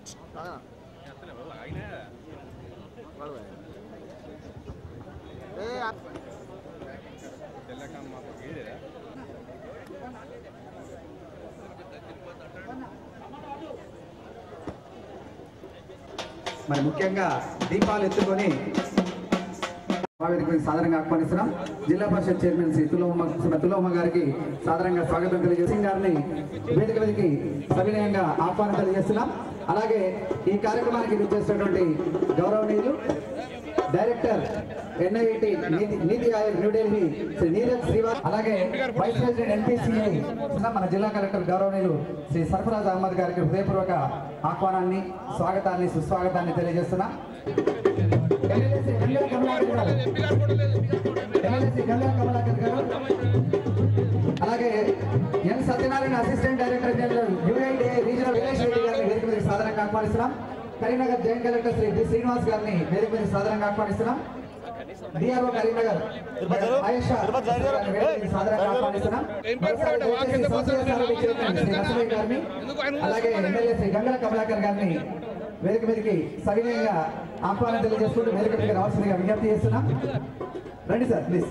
మరి ముఖ్యంగా దీపాలు ఎత్తుకొని వేదికపై సాధారణంగా ఆహ్వానిస్తున్నాం జిల్లా పరిషత్ చైర్మన్ శ్రీ తులమ్మ శ్రీ తులమ్మ గారికి సాధారణంగా స్వాగతం తెలియజేసి గారిని వేదిక మీదకి సవినయంగా ఆహ్వానం తెలియజేస్తున్నాం అలాగే ఈ కార్యక్రమానికి విచ్చేసినటువంటి గౌరవనీయులు డైరెక్టర్ ఎన్ఐటి నీతి నీతి ఆయోగ్ న్యూఢిల్లీ శ్రీ నీరజ్ శ్రీవాస్ అలాగే వైస్ ప్రెసిడెంట్ ఎన్పిసిఐ మన జిల్లా కలెక్టర్ గౌరవనీయులు శ్రీ సర్ఫరాజ్ అహ్మద్ గారికి హృదయపూర్వక ఆహ్వానాన్ని స్వాగతాన్ని సుస్వాగతాన్ని తెలియజేస్తున్నా ఎమ్మెల్యే శ్రీ గంగా కమలాకర్ గారు. ఎమ్మెల్యే శ్రీ గంగా కమలాకర్ గారు అలాగే N Satyanarayana assistant director general UIDAI regional village Reddy గారిని వేదిక మీద సాధారణంగా ఆహ్వానిస్తున్నాం Karimnagar joint collector Shri D Srinivas గారిని వేదిక మీద సాధారణంగా ఆహ్వానిస్తున్నాం డిఆర్ఓ కరీంనగర్ ఆయేషా గారిని వేదిక మీద సాధారణంగా ఆహ్వానిస్తున్నాం మరోసారి దయచేసి సంస్థల సారథి చైర్మన్ శ్రీ నరసింహయ్య గారిని అలాగే ఎమ్మెల్యే శ్రీ గంగల కమలాకర్ గారిని వేదిక మీదకి సవినయంగా ఆహ్వానం తెలియజేసుకుంటూ వేదిక మీదకి రావాల్సిందిగా విజ్ఞప్తి చేస్తున్నాం రండి సార్ ప్లీజ్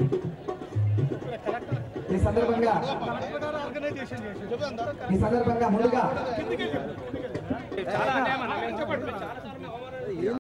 ఈ సందర్భంగా ఈ సందర్భంగా ముందుగా